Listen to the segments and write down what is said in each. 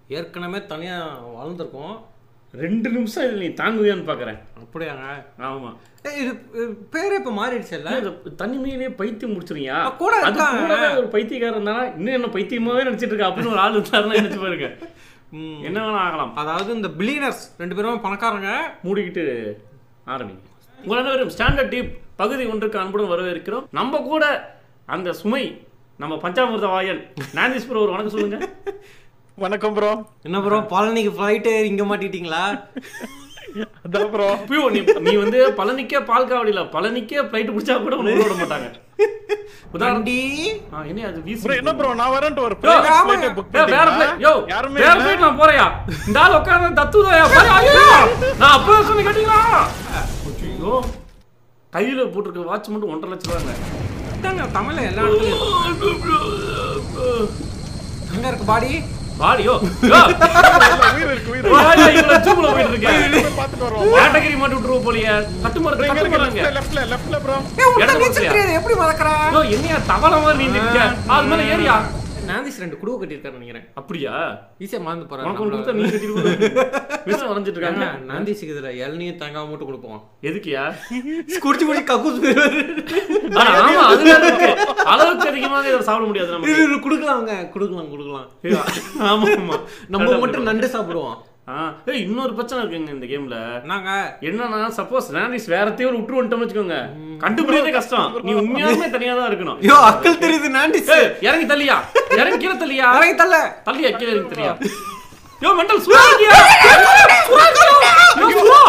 ஏற்கனவே தனியா வளர்ந்துருக்கோம் ரெண்டு நிமிஷம் இதில் நீ தாங்குவியான்னு பார்க்குறேன் அப்படியாங்க ஆமா ஏய், இது இது பேரே இப்ப மாறிடுச்சு இல்ல ஏன் இந்த தனிமையிலே பைத்தியம் முடிச்சிருங்க ஆ, கூட அது இருக்காங்க. கூடவே ஒரு பைத்தியக்காரன் இருந்தானா இன்னும் என்ன பைத்தியமாவே நினைச்சிட்டு இருக்கா அப்படின்னு ஒரு ஆள் இருந்தாருன்னா நினைச்சு பாருங்க ம். என்ன வேணா ஆகலாம் அதாவது இந்த பில்லியனர்ஸ் ரெண்டு பேரும் பணக்காரங்க மூடிக்கிட்டு ஆரம்பிங்க உங்கள் அனைவரும் ஸ்டாண்டர்ட் டீப் பகுதி ஒன்றுக்கு அன்புடன் வரவேற்கிறோம் நம்ம கூட அந்த சுமை நம்ம பஞ்சாமிர்த வாயன் நாந்திஸ் ப்ரோ ஒரு வணக்கம் சொல்லுங்க வணக்கம் ப்ரோ என்ன ப்ரோ பழனிக்கு ஃப்ளைட்டு இங்க மாட்டிட்டீங்களா அதான் ப்ரோ பியோ நீ நீ வந்து பழனிக்கே பால் காவடியில பழனிக்கே ஃப்ளைட் பிடிச்சா கூட உன்னை உள்ள விட மாட்டாங்க உதாரணம் வண்டி ஆ, என்ன அது வீசி ப்ரோ என்ன ப்ரோ நான் வரேன்ட்டு ஒரு யோ, flight ஆமாங்க. book ஏய், வேற பண்ணிட்டீங்களா? flight- யோ, யாருமே வேற இல்ல. flight நான் போறேயா இந்த ஆள் உட்கார்ந்து தத்துவதையா பாரு, ஐயோ! நான் அப்பவே சொன்னேன் கேட்டீங்களா ஐயோ கையில போட்டிருக்க வாட்ச் மட்டும் ஒன்றரை லட்சம் ரூபாங்க இதாங்க தமிழ்ல எல்லா இடத்துலயும் எங்க இருக்கு பாடி வாடியோ இல்ல, உயிர் இருக்கு உயிர் இவ்வளவு ஜூம்ல போயிட்டு இருக்கேன் இருக்கு பார்த்துட்டு வரோம் கேட்டகரி மாட்டி விட்டுருவோம் போலியே கட்டு மரத்து கட்டு மரங்க லெஃப்ட்ல லெஃப்ட்ல ப்ரோ ஏய் உனக்கு இடது நீச்சல் பக்கத்துலயா? தெரியாது எப்படி மறக்கற ஐயோ என்னையா தவளை மாதிரி நீ நிக்க அது மேல ஏறியா நாந்திஸ் ரெண்டு குடுவை கட்டியிருக்காரு நினைக்கிறேன் அப்படியா ஈஸியா மறந்து உனக்கு ஒன்று கொடுத்தா போறாரு நீ கட்டிட்டு விஷம் வரைஞ்சிட்டு இருக்காங்க நாந்திஸுக்கு இதுல இளநீர் தேங்காய் மட்டும் கொடுப்போம் எதுக்குயா குடிச்சு குடிச்சு கக்கூஸ் ஆனா, ஆமா அது வேற இருக்கு அளவுக்கு அதிகமாக இதை சாப்பிட முடியாது நம்ம கொடுக்கலாங்க கொடுக்கலாம் கொடுக்கலாம் ஆமா ஆமா நம்ம மட்டும் நண்டு சாப்பிடுவோம் ஆ, ஏய் இன்னொரு பிரச்சனை இருக்குங்க இந்த கேம்ல நாங்க என்னன்னா சப்போஸ் நானிஸ் வேற தேவை விட்டு வந்துட்டோம்னு வச்சுக்கோங்க கண்டுபிடிக்கிறதே கஷ்டம் நீ உண்மையாலுமே தனியா தான் இருக்கணும் ஐயோ அக்கல் தெரியுது நாண்டிஸ் ஏய், இறங்கி தள்ளியா இறங்கி கீழே தள்ளியா இறங்கி தள்ள தள்ளியா கீழே இறங்கி தள்ளியா யோ மெண்டல் சுறா இருக்கியா சுறா இருக்கியா? யோ, சுறா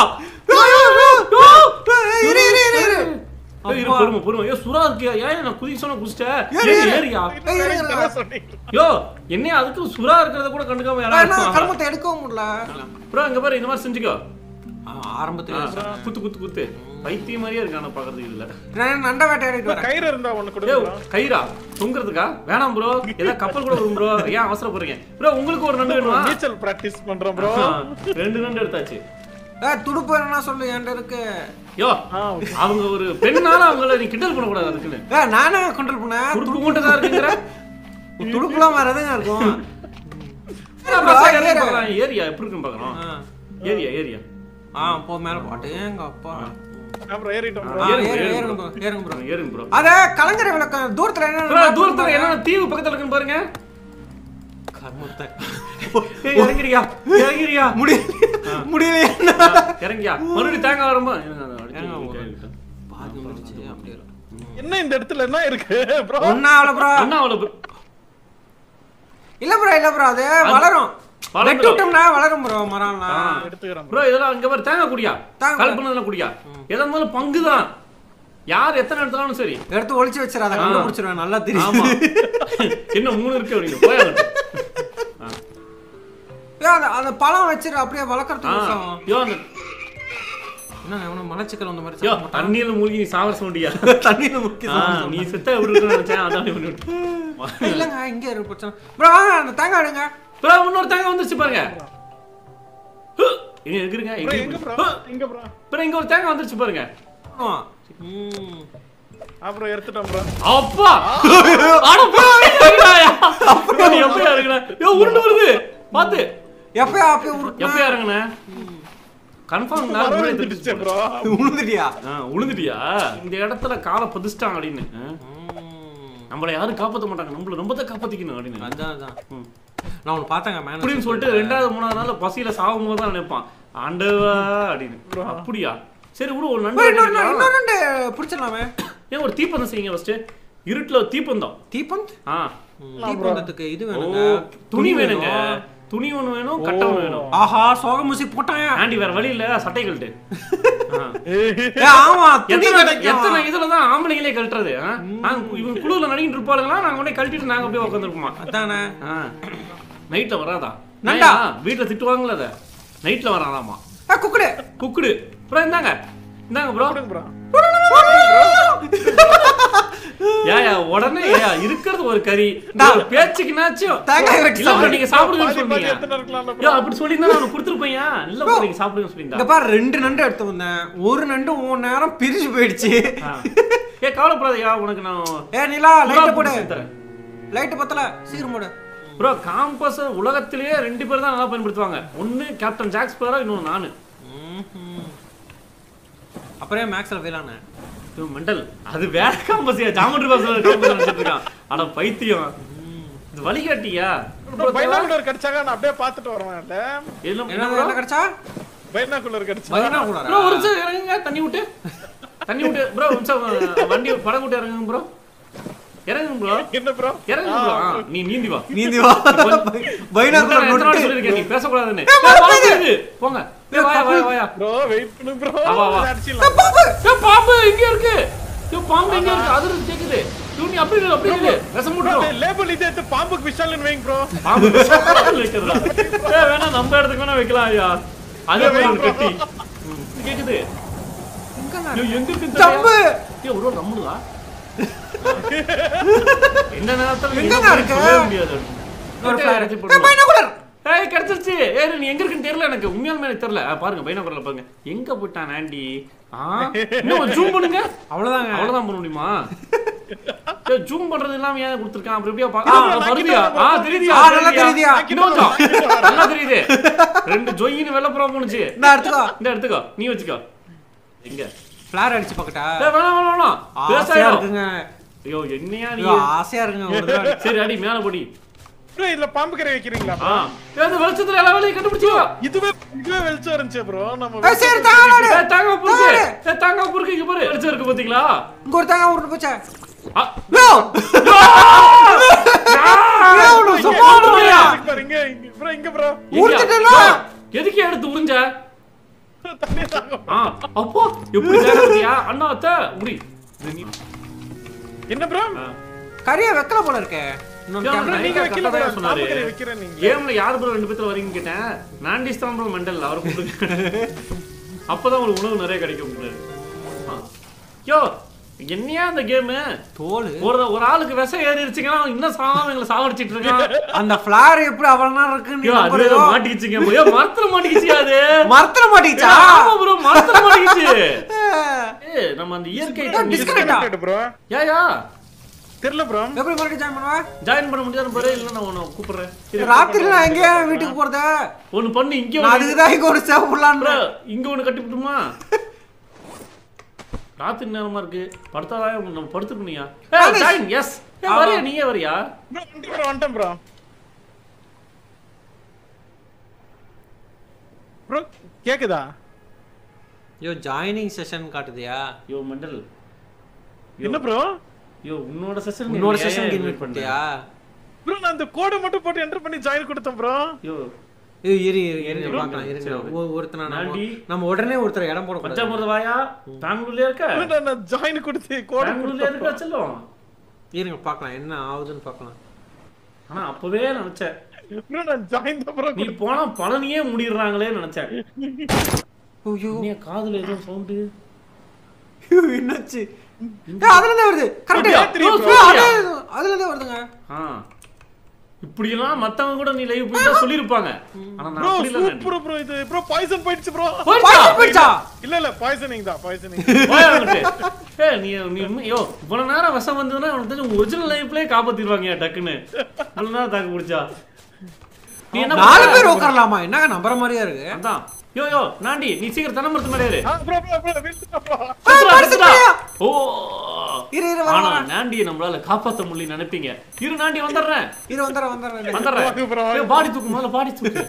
இரு இரு இரு இரு ஏய், இரு, பொறுமை பொறுமை யோ சுறா இருக்கியா ஏன் நான் குதிக்க சொன்ன குதிச்சிட்டேன் ஏறு, ஏறி ஏறு. ஏறியா ஏய், இரு, இரு, இரு. சொன்னீங்க யோ என்னைய அதுக்கு சுறா இருக்கிறத கூட கண்டுக்காம ஆனா, யாராவது கருமத்தை எடுக்கவும் முடியல ப்ரோ இங்க பாரு இந்த மாதிரி செஞ்சுக்கோ ஆ, ஆரம்பத்துல ஆ, குத்து குத்து குத்து பைத்தியம் மாதிரியே இருக்கு ஆனா பாக்குறதுக்கு இதுல நான் நண்டை வேட்டையாடிட்டு வரேன் கயிறு இருந்தா ஒண்ணு ஏய், கொடுங்க bro. கயிறா தொங்குறதுக்கா வேணாம் ப்ரோ ஏதோ கப்பல் கூட வரும் ப்ரோ ஏன் அவசரப்படுறீங்க ப்ரோ உங்களுக்கு ஒரு நண்டு வேணுமா நீச்சல் பிராக்டிஸ் பண்றோம் ப்ரோ ஆ, ரெண்டு நண்டு எடுத்தாச்சு ஏ துடுப்பு வேணும்னா சொல்லு என்கிட்ட இருக்கு யோ அவங்க ஒரு பெண்ணால அவங்கள நீ கிண்டல் பண்ணக்கூடாது அதுக்குன்னு ஏ நானே கண்ட்ரோல் பண்ணேன் துடுப்பு மட்டும் தான் இருக்குங்கிற துடுப்புலாம் வேற எதுங்க இருக்கும் ஏரியா எப்படி இருக்குன்னு பாக்குறோம் ஆ. ஏரியா ஏரியா ஆ போ மேல போட்டு எங்க அப்பா அப்புறம் ஏறிட்டோம் ஆ, ப்ரோ ஏறுங்க, ஏறுங்க, ஏறுங்க ஏறுங்க bro, ஏறுங்க bro. ஏறுங்க ப்ரோ அத கலங்கரை விளக்கம் தூரத்துல ப்ரோ என்ன தூரத்துல என்ன தீவு பக்கத்துல இருக்குன்னு பாருங்க கர்மத்தை ஏய், இறங்கிறியா இறங்கிறியா முடியல முடியல இறங்கியா மறுபடியும் தேங்காய் வரும்போ இருங்க, அதை அடிச்சு தேங்காய் விட்டு வரும். விட்டு. பாதி முடிச்சு அப்படியே இருக்கு. என்ன இந்த இடத்துல என்ன இருக்கு ப்ரோ ஒண்ணா அவ்வளவு ப்ரோ அண்ணா அவ்வளவு இல்ல ப்ரோ இல்ல ப்ரோ அது வளரும் வளர்ந்துரும். வெட்டி விட்டோம்னா வளரும் ப்ரோ மரம்லாம் எடுத்துக்கிறேன் bro. ப்ரோ இதெல்லாம் இங்க பாரு தேங்காய் குடியா தேங்காய். கல் பண்ணதெல்லாம் குடியா எதா இருந்தாலும் பங்கு தான் யார் எத்தனை எடுத்தாலும் சரி எடுத்து ஒளிச்சு வச்சிடாத ஆ. கண்டுபிடிச்சிருவேன் நல்லா ஆமா தெரியும் என்ன மூணு இருக்கு அப்படின்னு போய் ஏ அந்த அந்த பழம் வச்சிரு அப்படியே வளர்க்கறதுக்கு விஷம். யோ அந்த என்ன எவனோ மலச்சிக்கல் வந்த மாதிரி யோ சாப்பிட மாட்டான். தண்ணியில மூழ்கி நீ சாவர சொல்லியா தண்ணியில முக்கி நீ செத்த எப்படி இருக்குன்னு நினைச்சேன் அதான் இப்படி பண்ணி விட்டேன். இல்லங்க இங்க இருக்கு பிரச்சனை ப்ரோ வாங்க அந்த தேங்காய் எடுங்க ப்ரோ இன்னொரு தேங்காய் வந்துருச்சு பாருங்க ஹு, இங்க இருக்குங்க bro, எங்க இங்க ப்ரோ இங்க ப்ரோ ப்ரோ இங்க ஒரு தேங்காய் வந்துருச்சு பாருங்க ஆ. ம். அப்புறம் எடுத்துட்டோம் ப்ரோ அப்பா அட போய் இறங்குறாயா நீ எப்பயா இறங்குற யோ உருண்டு வருது பாத்து எப்பயா அப்பயே உருட்டுன? எப்பயா இறங்குன கன்ஃபார்ம் நான் முன்னாடி எடுத்துச்சு தெரிஞ்சுச்சு ப்ரோ உழுந்துட்டியா ஆ உளுந்துட்டியா இந்த இடத்துல காலை பதிச்சிட்டாங்க அப்படின்னு ஆ? ம். நம்மள யாரும் காப்பாத்த மாட்டாங்க நம்மள ரொம்ப தான் காப்பாத்திக்கணும் அப்படின்னு அதான் அதான் ம். நான் ஒன்று பார்த்தேங்க மேன அப்படின்னு சொல்லிட்டு ரெண்டாவது மூணாவது நாள் பசியில சாகும் போது தான் நினைப்பான் ஆண்டவா அப்படின்னு அப்படியா சரி விடு ஒரு நண்டு இன்னொரு வெட்டிக்கலாம். இன்னொரு ரெண்டு பிடிச்சிடலாமே ஏன் ஒரு தீப்பந்தம் செய்யுங்க ஃபர்ஸ்ட் இருட்டுல ஒரு தீப்பந்தம் தீபந்த் ஆ தீபந்தத்துக்கு இது ஓ வேணுங்க துணி வேணுங்க துணி ஒண்ணு வேணும் கட்டை ஒண்ணு வேணும் ஆஹா சோக மியூசிக் போட்டாங்க ஆண்டி வேற வழி இல்ல சட்டை கழட்டு ஆ. ஏ, ஆமா துணி எத்தனை கிடைக்கும் எத்தனை இதுல தான் ஆம்பளைங்களே கழட்டுறது ஆ? நாங்க இவங்க குழுல நடிகிட்டு இருப்பாளுங்களா நாங்க உடனே கழட்டிட்டு நாங்க அப்படியே உட்காந்துருப்போமா அதானே நைட்ல வராதா நண்டா? நைட்டா வீட்டுல திட்டுவாங்கல்ல அத நைட்ல வராதாமா ஆ, குக்குடு குக்குடு ப்ரோ இந்தாங்க இந்தாங்க ப்ரோ ப்ரோ ஏயா உடனே ஏயா இருக்கிறது ஒரு கறி டா. ஒரு பேச்சுக்குனாச்சும் தேங்காய் வெட்டி இல்ல bro, சாப்பிடு. நீங்க சாப்பிடுங்கன்னு பாதி பாதி சொன்னீங்க எடுத்துட்டு இருக்கலாம்ல யோ ப்ரோ அப்படி சொல்லியிருந்தா நான் கொடுத்துருப்பேன் இல்ல bro, நீங்க சாப்பிடுங்கன்னு இந்த சொல்லியிருந்தா பாரு ரெண்டு நண்டு எடுத்து வந்தேன் ஒரு நண்டு உன் நேரம் பிரிச்சு போயிடுச்சு ஆ. ஏ கவலைப்படாதயா உனக்கு நான் ஏ நிலா லைட் புறா போடு பிடிச்சி தரேன். லைட் பத்தல சீர் போடு ப்ரோ காம்பஸ் உலகத்திலேயே ரெண்டு பேர் தான் நல்லா பயன்படுத்துவாங்க ஒன்னு கேப்டன் ஜாக்ஸ் பேரா இன்னொன்னு நானு ம்ஹும். அப்புறம் ஏன் மேக்ஸ்ல ஃபெயில் ஆனேன் இது மெண்டல் அது வேற காம்பஸ் ஜாமெட்ரி பாக்ஸ் காம்பஸ் நினைச்சிட்டு இருக்கான் அட பைத்தியம் இது வழிகாட்டியா ப்ரோ பைனாகுலர் கிடைச்சாங்க நான் அப்படியே பார்த்துட்டு வருவேன் என்ன என்ன bro? என்ன கிடைச்சா பைனாகுலர் கிடைச்சா பதினா ப்ரோ கூட ஒரு நிமிஷம் இறங்குங்க தண்ணி விட்டு தண்ணி விட்டு ப்ரோ ஒரு நிமிஷம் வண்டி படம் விட்டு இறங்குங்க ப்ரோ இறங்குங்க ப்ரோ என்ன ப்ரோ இறங்குங்க ப்ரோ நீ நீந்தி வா நீந்தி வா பைனாக்குலர் எத்தனை வாட்டி நொட்டு சொல்லிருக்கேன் நீ பேசக்கூடாதுன்னு ஏய், ஏய், பாம்பு பாம்பு இருக்கு. போங்க ஏய், வாயா வாயா வாயா ப்ரோ வெயிட் பண்ணு ப்ரோ வா, வா. அடிச்சிடலாம் ஏய், பாம்பு இங்க இருக்கு ஏய், பாம்பு இங்க இருக்கு அது கேக்குது ஐயோ, நீ அப்படி இரு, அப்படி இரு. விஷம் போட்டுரும். லேபிள் இதே எடுத்து பாம்புக்கு விஷால்னு வைங்க ப்ரோ பாம்பு விஷம் வைக்கிறதா? ஏய், வேணா நம்ம இடத்துக்கு வேணா வைக்கலாம் ஐயா அதே மாதிரி ஒரு கட்டி ம், இது கேக்குது ஐயோ, எங்க இருக்குன்னு தம்பு தெரியல. ஏய், ஒரு நம்மளுதா என்ன நேரத்துல நீ எங்கங்க என்ன இருக்க? சொல்லவே முடியாது ஒரு ஏய், flare. இறக்கி ஏய், போட்டுருவா. பைனாக்குலர் ஏய் கிடைச்சிருச்சு ஏய் நீ எங்க இருக்குன்னு தெரியல எனக்கு உண்மையாலுமே எனக்கு தெரியல ஆ, பாருங்க பைனாகுலர்ல பாருங்க எங்க போயிட்டான் ஆண்டி ஆ இன்னும் ஜூம் பண்ணுங்க அவ்வளவுதாங்க அவ்வளவுதான் பண்ண முடியுமா ஏய் ஜூம் பண்றது இல்லாம ஏன் கொடுத்துருக்கான் அப்படி எப்படியா பா- ஆ, வருதியா ஆ தெரியுதியா ஆ, நல்லா தெரியுதுயா. இன்னும் கொஞ்சம். நல்லா தெரியுது ரெண்டு ஜொயின்னு வெள்ளப்புறம் போனுச்சு இந்த எடுத்துக்கோ இந்த எடுத்துக்கோ நீ வச்சுக்கோ எங்க ஃபிளார் அடிச்சு பார்க்கட்டா ஏய், வேணாம் வேணாம் வேணாம் ஆசையா பேசாயிடும் இருக்குங்க ஐயோ என்னையா நீ ஐயோ, ஆசையா இருக்குங்க ஒரு தடவை. சரி அடி மேல போடி ப்ரோ இதுல பாம்பு கரை வைக்கிறீங்களா ஆ ஏய், இந்த வெளிச்சத்துல எல்லா வேலையும் கண்டுபிடிச்சிக்கோ இதுவே இதுவே வெளிச்சம் இருந்துச்சு ப்ரோ நம்ம ஏய், சரி தாங்க ஏய், தாங்க புருக்கு ஏய், தாங்க புருக்கு இங்க பாரு வெளிச்சம் இருக்கு பாத்தீங்களா இங்க ஒரு தாங்க உருட்டு போச்சா ஆ, யோ ஆ! ஒண்ணு சும்மா போடுறியா? இங்க இங்க ப்ரோ இங்க ப்ரோ எங்கயா? உரிச்சிட்டேனா? எதுக்கு எடுத்து உறிஞ்ச தண்ணி தாங்க ஆ, அப்போ எப்படி ஜாகிரதையா அண்ணா அத்தை முடி இது நீ- என்ன ப்ரோ ஆ. கறியை வைக்கல போல இருக்கே இன்னொன்னு யா, camera. நான் நீங்க வைக்கல கரெக்டா ப்ரோ தான் சொன்னாரு. பாம்பு கரை வைக்கிறேன் நீங்க கேம்ல யார் ப்ரோ ரெண்டு பேத்துல வரீங்கன்னு கேட்டேன் நான்டிஸ் தான் ப்ரோ மெண்டல் அவரை கூப்பிட்டு அப்பதான் ஒரு உணவு நிறைய கிடைக்கும் உங்களுக்கு. ஆ. யோ என்னையா அந்த கேமு தோல் ஒரு ஒரு ஆளுக்கு விஷம் ஏறிடுச்சுங்கன்னா அவன் இன்னும் சாகாம எங்களை சாவடிச்சிட்டு இருக்கான் அந்த ஃபிளார் எப்படி அவ்வளவு நேரம் இருக்குன்னு ஐயோ, நீ அது ஏதோ நம்புறியோ? மாட்டிக்கிச்சுங்க ஐயோ, மரத்துல மாட்டிக்கிச்சு அது மரத்துல மாட்டிக்கிச்சா ஆமா ப்ரோ மரத்துல மாட்டிக்கிச்சு ஏய், நம்ம அந்த இயற்கை disconnect ஆ? ப்ரோ ஏயா தெரியல ப்ரோ எப்படி மறுபடியும் ஜாயின் பண்ணுவா ஜாயின் பண்ண முடியாது பாரு இல்ல நான் உன்னை கூப்பிடுறேன் இரு. ராத்திரி நான் எங்கேயா வீட்டுக்கு போறத ஒண்ணு பண்ணு இங்க நான் ஒண்ணு அதுக்கு தான் இங்க ஒரு சேவ் bro, பண்ணலான்னு இங்க ஒண்ணு கட்டி விட்டுமா ராத்திரி நேரமா இருக்கு படுத்தாதான் நம்ம படுத்துக்கணுயா நானே- ஜாயின் எஸ் வரியா நீயே வரியா ப்ரோ வந்துட்டேன் ப்ரோ வந்துட்டேன் ப்ரோ ப்ரோ கேக்குதா ஐயோ ஜாயினிங் செஷன் காட்டுதியா யோ மண்டல் என்ன ப்ரோ யோ உன்னோட செஷன் உன்னோட செஷனுக்கு இன்வைட் பண்ணிட்டியா ப்ரோ நான் அந்த கோடை மட்டும் போட்டு என்டர் பண்ணி ஜாயின் கொடுத்தேன் ப்ரோ யோ ஐயோ இரு இரு இருங்க இருங்க. பார்க்கலாம் இருங்க சரி, ஒ- ஒருத்தனை நம்ம நான்டி. நம்ம உடனே ஒருத்தர் இடம் போடக்கூடாது பஞ்சாமிரத வாயா பெங்களூர்லயே இருக்க நான் ஜாயின் கொடுத்து கோடை பெங்களூர்லயே இருக்கா செல்லும் இருங்க பார்க்கலாம் என்ன ஆகுதுன்னு பார்க்கலாம் ஆனா அப்பவே நினைச்சேன் ப்ரோ நான் ஜாயின் தான் ப்ரோ நீ போனா பழனியே முடிடுறாங்களே நினைச்சேன் ஐயோ நீ காதுல ஏதோ சவுண்டு ஐயோ, என்னாச்சு ஏய், அதுல இருந்தே வருது அப்படியா? கரெக்ட் ஓ, சூப்பர்யா. அதுல இருந்தே வருதுங்க ஆ இப்படியெல்லாம் மத்தவங்க கூட நீ லைவ் போயிட்டா சொல்லிருப்பாங்க ஆனா நான் ப்ரோ அப்படி இல்ல நான்டி. சூப்பர் ப்ரோ இது ப்ரோ பாய்சன் போயிடுச்சு ப்ரோ போயிடுச்சா? பாய்ச்சல் போயிடுச்சா இல்ல இல்ல பாய்சனிங் தான் பாய்சனிங் போயா அங்கிட்டு. ஏய், நீ நீ உண்மை- யோ, இவ்வளவு நேரம் விஷம் வந்ததுன்னா உனக்கு தெரிஞ்சு ஒரிஜினல் லைஃப்லயே காப்பாத்திடுவாங்க டக்குன்னு இவ்வளவு நேரம் தாக்கு பிடிச்சா நீ என்ன நாலு பண்ற? பேர் உட்காரலாமா என்னங்க நம்புற மாதிரியா இருக்கு அதான் யோ யோ நாண்டி நீ சீக்கிரம் தென்னை மரத்து மேலே ஏறு ப்ரோ ப்ரோ ப்ரோ வெல்ட் ப்ரோ செத்துடா, படுத்து செத்துடா. போயா. ஓ இரு இரு வர ஆனா நாண்டியை நம்மளால காப்பாத்த முடியல நினைப்பீங்க இரு நாண்டி வந்துடுறேன் இரு வந்துடுறேன் வந்துடுறேன் வந்துடுறேன் வாங்க bro, வாங்க. ஏய், பாடி தூக்கு முதல்ல பாடி தூக்கு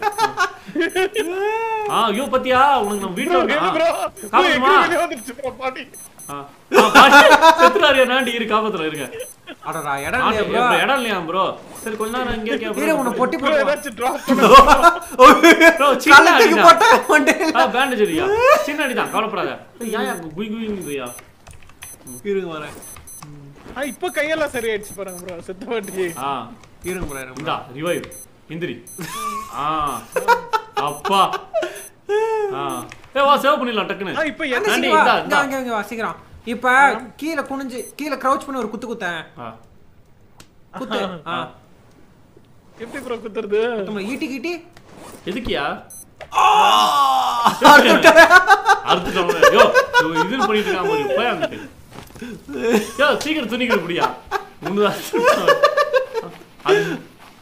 ஆ ஐயோ பத்தியா உனக்கு நம்ம வீட்டுல ப்ரோ ஆ, ப்ரோ காப்பாத்துமா வெளிய வந்துருச்சு ப்ரோ பாடி ஆ, ஆ, பாடி செத்துறாரு நாண்டி இரு காப்பாத்துறேன் இருங்க அடடா இடம் ஆண்டி, இல்லையா bro? இப்ப இடம் இல்லையா ப்ரோ சரி கொஞ்ச நேரம் இங்கே இருக்கேன் இரு உன்னை பொட்டி ப்ரோ போட்டு ஏதாச்சும் டிராப் பண்ணு Bro, சின்ன கழுத்துக்கு அடிதான். போட்ட மண்டையில ஆ பேண்டேஜ் அடியா சின்ன அடி தான் கவலைப்படாத ஏய், ஏன் ஏன் குய் குயிங்குதுயா இருங்க வரேன் ஆ இப்போ கையெல்லாம் சரியாயிடுச்சு பாருங்க ப்ரோ செத்த வாட்டி ஆ இருங்க bro, இருங்க bro. இந்தா ரிவைவ் இந்திரி ஆ அப்பா ஆ ஏ வா சேவ் பண்ணிடலாம் டக்குன்னு ஆ இப்போ அண்ணா, என்ன நாண்டி, சீக்கிரம் வா. இந்தா, இங்க, இந்தா. இங்க, இங்க வா, சீக்கிரம் இப்ப கீழே குனிஞ்சு கீழே crouch பண்ணி ஒரு குத்து குத்தேன் ஆ குத்து ஆ. எப்படி ப்ரோ குத்துறது குத்துமா, ஈட்டி கீட்டி எதுக்கியா அறுத்துட்டேன். அறுத்துட்டோம் யோ யோ, இது பண்ணிட்டு இருக்கான் பாரு போய் அங்கிட்டு யோ சீக்கிரம் துணிக்கிற முடியா முன்னுதான் அது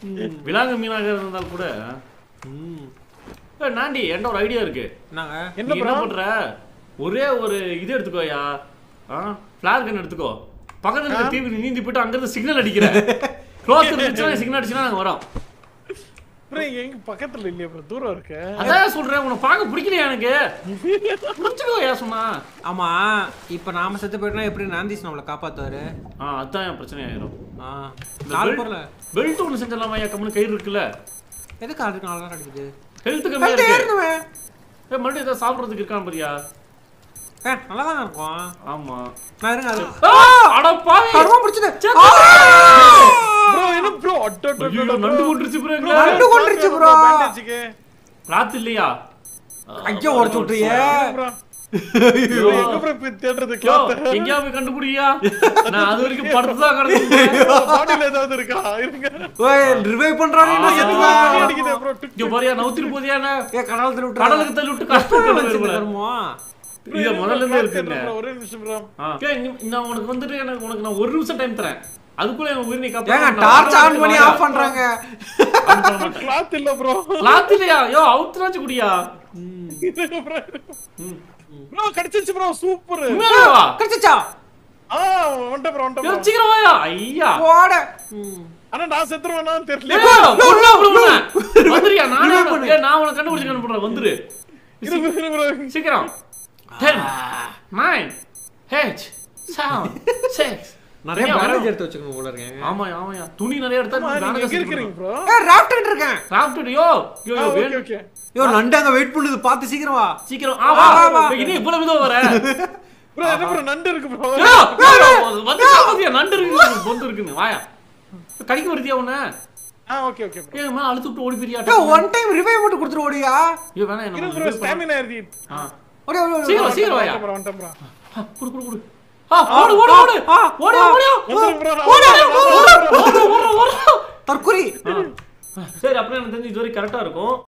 விலாங்கு மீனாக இருந்தால் கூட ம். ஏய், நாண்டி என்கிட்ட ஒரு ஐடியா இருக்கு என்னங்க என்ன நீ என்ன bro? பண்ற ஒரே ஒரு இது எடுத்துக்கோயா ஃபிளார் கன் எடுத்துக்கோ பக்கத்துல இருக்க தீவு நீந்தி போயிட்டு அங்க இருந்து சிக்னல் அடிக்கிற க்ளோஸ் இருந்துச்சுன்னா சிக்னல் அடிச்சுன்னா நாங்க வரோம் ப்ரோ எங்க பக்கத்துல இல்லையா ப்ரோ தூரம் இருக்கு அதான் சொல்றேன் உன்னை பார்க்க பிடிக்கலையா எனக்கு முடிச்சுக்கோயா சும்மா ஆமா இப்ப நாம செத்து போயிட்டா எப்படி நாந்தீஸ் நம்மளை காப்பாத்துவாரு ஆ அதான் என் பிரச்சனை ஆயிரும் ஆ இந்த நாலு belt- பொருள் பெல்ட் ஒன்று செஞ்சிடலாமா ஐயா கம்முனு கயிறு இருக்குல்ல எதுக்கு அதுக்கு நாலு நேரம் அடிக்குது ஹெல்த் கம்மியா அது இருக்கு ஏறணுமே ஏய், மறுபடியும் ஏதாவது சாப்பிடுறதுக்கு இருக்கான் பாரியா ஏ நல்லா தான் இருக்கும் ஆமா நான் இருங்க அது அட பாவி கருவா பிடிச்சது ப்ரோ என்ன ப்ரோ அட்டோ ஐயோ, நண்டு கொண்டுருச்சு bro எங்களை. நண்டு கொன்றுச்சு bro. பேண்டேஜ்க்கு கிளாத் இல்லையா ஐயோ உடச்சு விட்டுறியே ப்ரோ ஐயோ. எங்க ப்ரோ போய் தேடுறது யோ, கிளாத் எங்கேயா போய் கண்டுபிடியா நான் அது வரைக்கும் படுத்துதான் கிடக்குறேன் பாடியில ஏதாவது இருக்கா இருங்க ஓய் ரிவைவ் பண்றானே ஆ. நான் செத்துவா பாடி அடிக்குதே ப்ரோ இங்க பாரியா நவுத்திட்டு போதியா என்ன? ஏ கடல் தள்ளி விட்டு கடலுக்கு தள்ளி விட்டு கஷ்டம் வருமோ இத முதல்ல இருந்தே இருக்குங்க ஒரே நிமிஷம் ப்ரோ ஆ. ஏய், நீ- நான் உனக்கு வந்துட்டு எனக்கு உனக்கு நான் ஒரு நிமிஷம் டைம் தரேன் அதுக்குள்ள என் உயிர் நீ ஏங்க டார்ச் ஆன் பண்ணி ஆஃப் பண்றாங்க கிளாத் இல்ல ப்ரோ கிளாத் இல்லையா யோ அவுத்துனாச்சு குடியா ப்ரோ கிடைச்சிச்சு ப்ரோ சூப்பர் உண்மையாவா? கிடைச்சா ஆ வந்துட்ட ப்ரோ வந்துட்ட யோ, ப்ரோ சீக்கிரம் வாயா ஐயா போட ம். ஆனா நான் செத்துருவேனான்னு தெரியல ஏய், உள்ள உள்ள உள்ள. வந்துருயா நானே ஏய், நான் உனக்கு கண்டுபிடிச்சு கண்டுபிடுறேன் வந்துரு இரு இரு ப்ரோ சீக்கிரம் ten nine eight seven six நிறைய பேரேஜ் எடுத்து வச்சுக்கணும் போல இருக்கேன் ஆமாயா ஆமாயா துணி நிறைய எடுத்தா நீங்க எங்க இருக்கீங்க ப்ரோ ஏ ராஃப்ட் இருக்கேன் craft yo yo yo okay வேணும் ஓகே யோ நண்டு அங்க வெயிட் பண்ணுது பார்த்து சீக்கிரம் வா சீக்கிரம் ஆமா வா, வா. இது இவ்வளவு இதோ வர ப்ரோ என்ன ப்ரோ நண்டு இருக்கு ப்ரோ யோ, யோ, யோ, வந்து சாப்பிடுறியா? நண்டு இருக்கு பொந்து இருக்குன்னு வாயா கடிக்க வருதியா உன்ன ஆ ஓகே ஓகே ப்ரோ ஏன் மேல அழுத்து விட்டு ஓடி போறியா யோ ஒன் டைம் ரிவைவ் மட்டும் கொடுத்துரு ஓடியா ஐயோ வேணாம் என்ன இரு ப்ரோ ஸ்டாமினா ஏறி ஆ ஓடி ஓடி ஓடி சீக்கிரம் சீக்கிரம் வாயா ப்ரோ வந்துட்ட ப்ரோ ஆ, குடு குடு குடு ஆ ஓடு ஓடு ஓடு ஆ, ஓடு ஆ. ஓடு வந்துரும் ப்ரோ ஓடு ஓடு ஓடு ஓடு தற்குறி ஆ. சரி அப்புறம் எனக்கு தெரிஞ்சு இது வரைக்கும் கரெக்டா இருக்கும்